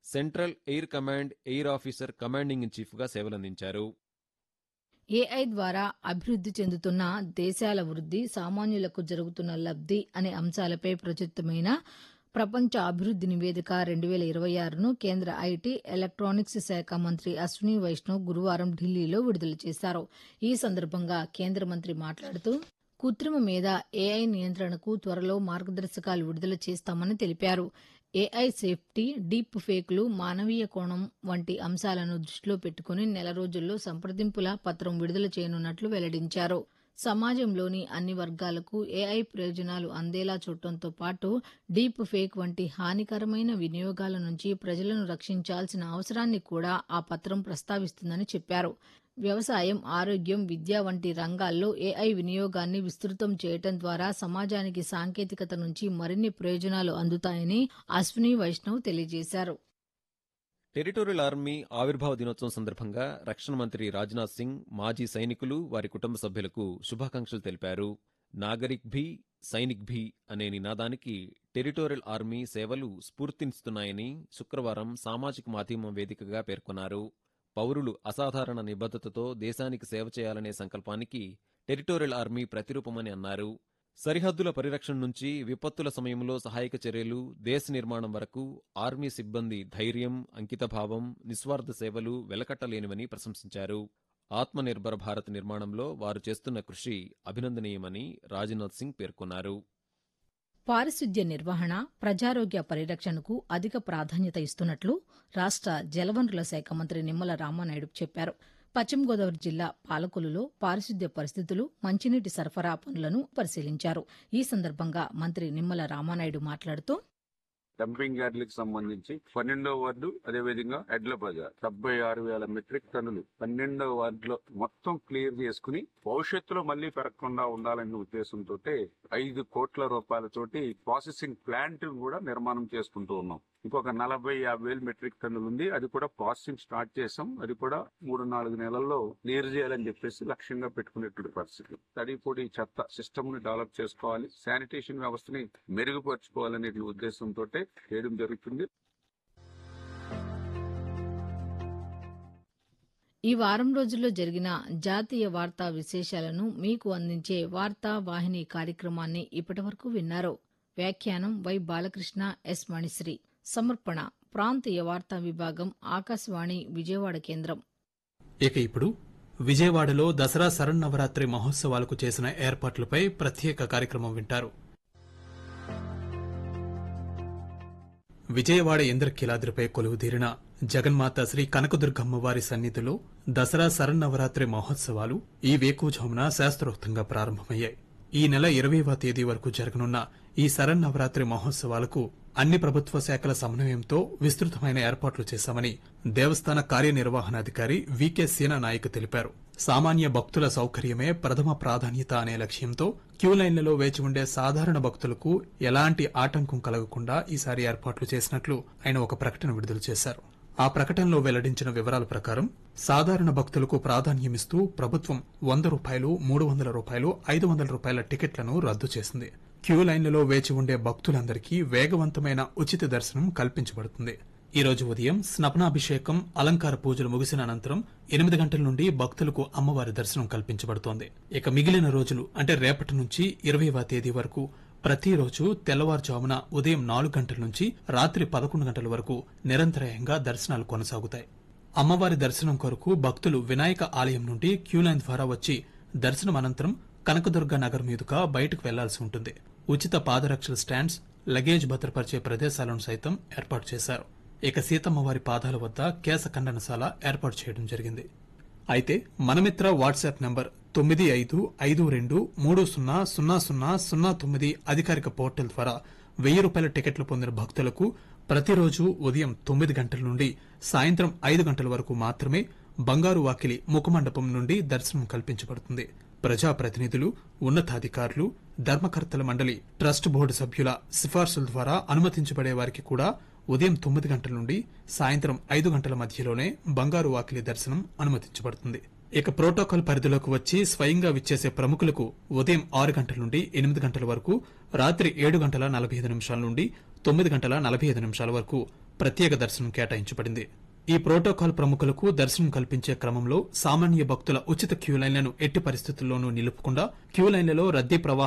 central air command air officer commanding in చీఫ్గా సేవలందించారు AI ద్వారా అభివృద్ధి చెందుతున్న దేశాల వృద్ధి సామాన్యులకు జరుగుతున్న లబ్ధి అనే అంశాలపై ప్రచురితమైన ప్రపంచ అభివృద్ధి నివేదిక రెండు వేల ఇరవై ఆరును కేంద్ర ఐటీ ఎలక్ట్రానిక్స్ శాఖ మంత్రి అశ్విని వైష్ణవ్ గురువారం ఢిల్లీలో విడుదల చేశారు ఈ సందర్భంగా కేంద్ర మంత్రి మాట్లాడుతూ కృత్రిమ మీద ఏఐ నియంత్రణకు త్వరలో మార్గదర్శకాలు విడుదల చేస్తామని తెలిపారు ఏఐ సేఫ్టీ డీప్ ఫేక్లు మానవీయ కోణం వంటి అంశాలను దృష్టిలో పెట్టుకుని నెల రోజుల్లో సంప్రదింపుల పత్రం విడుదల చేయనున్నట్లు వెల్లడించారు సమాజంలోని అన్ని వర్గాలకు ఏఐ ప్రయోజనాలు అందేలా చూడటంతో పాటు డీప్ ఫేక్ వంటి హానికరమైన వినియోగాల నుంచి ప్రజలను రక్షించాల్సిన అవసరాన్ని కూడా ఆ పత్రం ప్రస్తావిస్తుందని చెప్పారు వ్యవసాయం ఆరోగ్యం విద్య వంటి రంగాల్లో ఏఐ వినియోగాన్ని విస్తృతం చేయటం ద్వారా సమాజానికి సాంకేతికత నుంచి మరిన్ని ప్రయోజనాలు అందుతాయని అశ్విని వైష్ణవ్ తెలియజేశారు టెరిటోరియల్ ఆర్మీ ఆవిర్భావ దినోత్సవం సందర్భంగా రక్షణ మంత్రి రాజ్నాథ్ సింగ్ మాజీ సైనికులు వారి కుటుంబ సభ్యులకు శుభాకాంక్షలు తెలిపారు నాగరిక్ భీ సైనిక్ భీ అనే నినాదానికి టెరిటోరియల్ ఆర్మీ సేవలు స్ఫూర్తినిస్తున్నాయని శుక్రవారం సామాజిక మాధ్యమం వేదికగా పేర్కొన్నారు పౌరులు అసాధారణ నిబద్ధతతో దేశానికి సేవ చేయాలనే సంకల్పానికి టెరిటోరియల్ ఆర్మీ ప్రతిరూపమని అన్నారు సరిహద్దుల పరిరక్షణ నుంచి విపత్తుల సమయంలో సహాయక చర్యలు దేశ నిర్మాణం వరకు ఆర్మీ సిబ్బంది ధైర్యం అంకితభావం నిస్వార్థ సేవలు వెలకట్టలేనివని ప్రశంసించారు ఆత్మనిర్భర భారత్ నిర్మాణంలో వారు చేస్తున్న కృషి అభినందనీయమని రాజ్నాథ్ సింగ్ పేర్కొన్నారు పారిశుద్ధ్య నిర్వహణ ప్రజారోగ్య పరిరక్షణకు అధిక ప్రాధాన్యత ఇస్తున్నట్లు రాష్ట జలవనరుల శాఖ మంత్రి నిమ్మల రామానాయుడు చెప్పారు పశ్చిమ గోదావరి జిల్లా పాలకొలులో పారిశుద్ధ్య పరిస్థితులు మంచినీటి సరఫరా పనులను పరిశీలించారు ఈ సందర్భంగా మంత్రి నిమ్మల రామానాయుడు మాట్లాడుతూ డంపింగ్ యార్డులకు సంబంధించి పన్నెండవ వార్డు అదేవిధంగా ఎడ్ల బజార్ డెబ్బై ఆరు వేల మెట్రిక్ టన్నులు పన్నెండవ వార్డులో మొత్తం క్లియర్ చేసుకుని భవిష్యత్తులో మళ్ళీ పెరగకుండా ఉండాలనే ఉద్దేశంతో ఐదు కోట్ల రూపాయలతోటి ప్రాసెసింగ్ ప్లాంట్ కూడా నిర్మాణం చేసుకుంటూ ఉన్నాం ఇంకొక నలభై యాభై వేలు మెట్రిక్ టన్నులు ఉంది అది కూడా ప్రాసెసింగ్ స్టార్ట్ చేసాం అది కూడా మూడు నాలుగు నెలల్లో క్లియర్ చేయాలని చెప్పేసి లక్ష్యంగా పెట్టుకునేటువంటి పరిస్థితి తడి పొడి చెత్త సిస్టమ్ ని డెవలప్ చేసుకోవాలి శానిటేషన్ వ్యవస్థని మెరుగుపరుచుకోవాలనే ఉద్దేశంతో చేయడం జరుగుతుంది ఈ వారం రోజుల్లో జరిగిన జాతీయ వార్తా విశేషాలను మీకు అందించే వార్తా వాహిని కార్యక్రమాన్ని ఇప్పటివరకు విన్నారు వ్యాఖ్యానం వై బాలకృష్ణ ఎస్ మణిశ్రీ సమర్పణ ప్రాంతీయ వార్తా విభాగం ఆకాశవాణి విజయవాడ కేంద్రం ఇక ఇప్పుడు విజయవాడలో దసరా శరన్నవరాత్రి మహోత్సవాలకు చేసిన ఏర్పాట్లపై ప్రత్యేక కార్యక్రమం వింటారు విజయవాడ ఇంద్రకీలాద్రిపై కొలువుదీరిన జగన్మాత శ్రీ కనకదుర్గమ్మ వారి సన్నిధిలో దసరా శరన్నవరాత్రి మహోత్సవాలు ఈ వేకువజామున శాస్త్రోక్తంగా ప్రారంభమయ్యాయి ఈ నెల ఇరవైవ తేదీ వరకు జరగనున్న ఈ శరన్నవరాత్రి మహోత్సవాలకు అన్ని ప్రభుత్వ శాఖల సమన్వయంతో విస్తృతమైన ఏర్పాట్లు చేశామని దేవస్థాన కార్యనిర్వహణాధికారి వికే సీనా నాయక్ తెలిపారు సామాన్య భక్తుల సౌకర్యమే ప్రథమ ప్రాధాన్యత అనే లక్ష్యంతో క్యూ లైన్లలో వేచి ఉండే సాధారణ భక్తులకు ఎలాంటి ఆటంకం కలగకుండా ఈసారి ఏర్పాట్లు చేసినట్లు ఆయన ఒక ప్రకటన విడుదల చేశారు ఆ ప్రకటనలో వెల్లడించిన వివరాల ప్రకారం సాధారణ భక్తులకు ప్రాధాన్యమిస్తూ ప్రభుత్వం వంద రూపాయలు మూడు వందల రూపాయలు ఐదు వందల రూపాయల టికెట్లను రద్దు చేసింది క్యూ లైన్లలో వేచి ఉండే భక్తులందరికీ వేగవంతమైన ఉచిత దర్శనం కల్పించబడుతుంది ఈ రోజు ఉదయం స్నపనాభిషేకం అలంకార పూజలు ముగిసిన అనంతరం ఎనిమిది గంటల నుండి భక్తులకు అమ్మవారి దర్శనం కల్పించబడుతోంది ఇక మిగిలిన రోజులు అంటే రేపటి నుంచి ఇరవైవ తేదీ వరకు ప్రతిరోజు తెల్లవారుజామున ఉదయం నాలుగు గంటల నుంచి రాత్రి పదకొండు గంటల వరకు నిరంతరాయంగా దర్శనాలు కొనసాగుతాయి అమ్మవారి దర్శనం కొరకు భక్తులు వినాయక ఆలయం నుండి క్యూలైన్ ద్వారా వచ్చి దర్శనం అనంతరం కనకదుర్గ నగర్ మీదుగా బయటకు వెళ్లాల్సి ఉంటుంది ఉచిత పాదరక్షల స్టాండ్స్ లగేజ్ భద్రపరిచే ప్రదేశాలను సైతం ఏర్పాటు చేశారు ఇక సీతమ్మవారి పాదాల వద్ద కేశ ఖండనశాల ఏర్పాటు చేయడం జరిగింది అయితే మనమిత్ర వాట్సాప్ నంబర్ తొమ్మిది ఐదు ఐదు రెండు మూడు సున్నా సున్నా సున్నా సున్నా తొమ్మిది అధికారిక పోర్టల్ ద్వారా వెయ్యి రూపాయల టికెట్లు పొందిన భక్తులకు ప్రతిరోజు ఉదయం తొమ్మిది గంటల నుండి సాయంత్రం ఐదు గంటల వరకు మాత్రమే బంగారు వాకిలి ముఖమండపం నుండి దర్శనం కల్పించబడుతుంది ప్రజాప్రతినిధులు ఉన్నతాధికారులు ధర్మకర్తల మండలి ట్రస్ట్ బోర్డు సభ్యుల సిఫార్సుల ద్వారా అనుమతించబడే వారికి కూడా ఉదయం తొమ్మిది గంటల నుండి సాయంత్రం ఐదు గంటల మధ్యలోనే బంగారు వాకిలి దర్శనం అనుమతించబడుతుంది ఇక ప్రోటోకాల్ పరిధిలోకి వచ్చి స్వయంగా విచ్చేసే ప్రముఖులకు ఉదయం ఆరు గంటల నుండి ఎనిమిది గంటల వరకు రాత్రి ఏడు గంటల నలభై ఐదు నిమిషాల నుండి తొమ్మిది గంటల నలభై ఐదు నిమిషాల వరకు ప్రత్యేక దర్శనం కేటాయించబడింది ఈ ప్రోటోకాల్ ప్రముఖులకు దర్శనం కల్పించే క్రమంలో సామాన్య భక్తుల ఉచిత క్యూ లైన్లను ఎట్టి పరిస్థితుల్లోనూ నిలుపకుండా క్యూ లైన్లలో రద్దీ ప్రవాహం